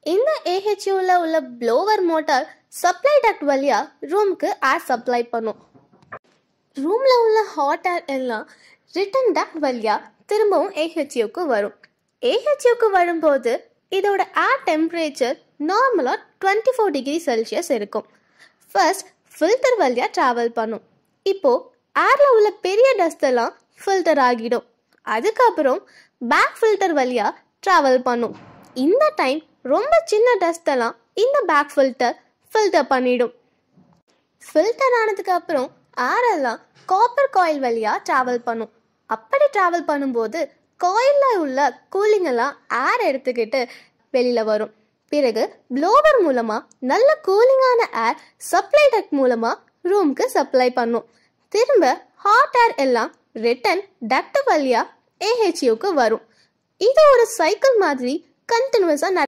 இந்த ஏஹெச்யூவில் உள்ள blower motor supply duct வழியா ரூமுக்கு ஏர் சப்ளை பண்ணும் ரூமில் உள்ள ஹாட் ஏர் எல்லாம் ரிட்டன் டக்ட் வழியா திரும்பவும் ஏஹெச்யூக்கு வரும் ஏஹெச்யூக்கு வரும்போது இதோட ஏர் டெம்பரேச்சர் நார்மலாக டுவெண்ட்டி ஃபோர் டிகிரி செல்சியஸ் இருக்கும் ஃபர்ஸ்ட் ஃபில்டர் வழியாக ட்ராவல் பண்ணும் இப்போது ஏரில் உள்ள பெரிய டஸ்ட் எல்லாம் ஃபில்டர் ஆகிடும் அதுக்கப்புறம் பேக் ஃபில்டர் வழியாக ட்ராவல் பண்ணும் இந்த டைம் ரொம்ப சின்ன டஸ்ட் எல்லாம் இந்த பேக் ஃபில்டர் ஃபில்டர் பண்ணிடும் ஃபில்டர் ஆனதுக்கு அப்புறம் ஏர் எல்லாம் காப்பர் காயில் வழியாக ட்ராவல் பண்ணும் அப்படி ட்ராவல் பண்ணும்போது காயிலில் உள்ள கூலிங் எல்லாம் ஏர் எடுத்துக்கிட்டு வெளியில் வரும் பிறகு ப்ளோவர் மூலமாக நல்ல கூலிங்கான ஏர் சப்ளை டக் மூலமாக ரூம்க்கு சப்ளை பண்ணும் திரும்ப ஹாட் ஏர் எல்லாம் ரிட்டன் டக்ட் வழியாக ஏஹெச்யூக்கு வரும் இது ஒரு சைக்கிள் மாதிரி கண்டினியூஸாக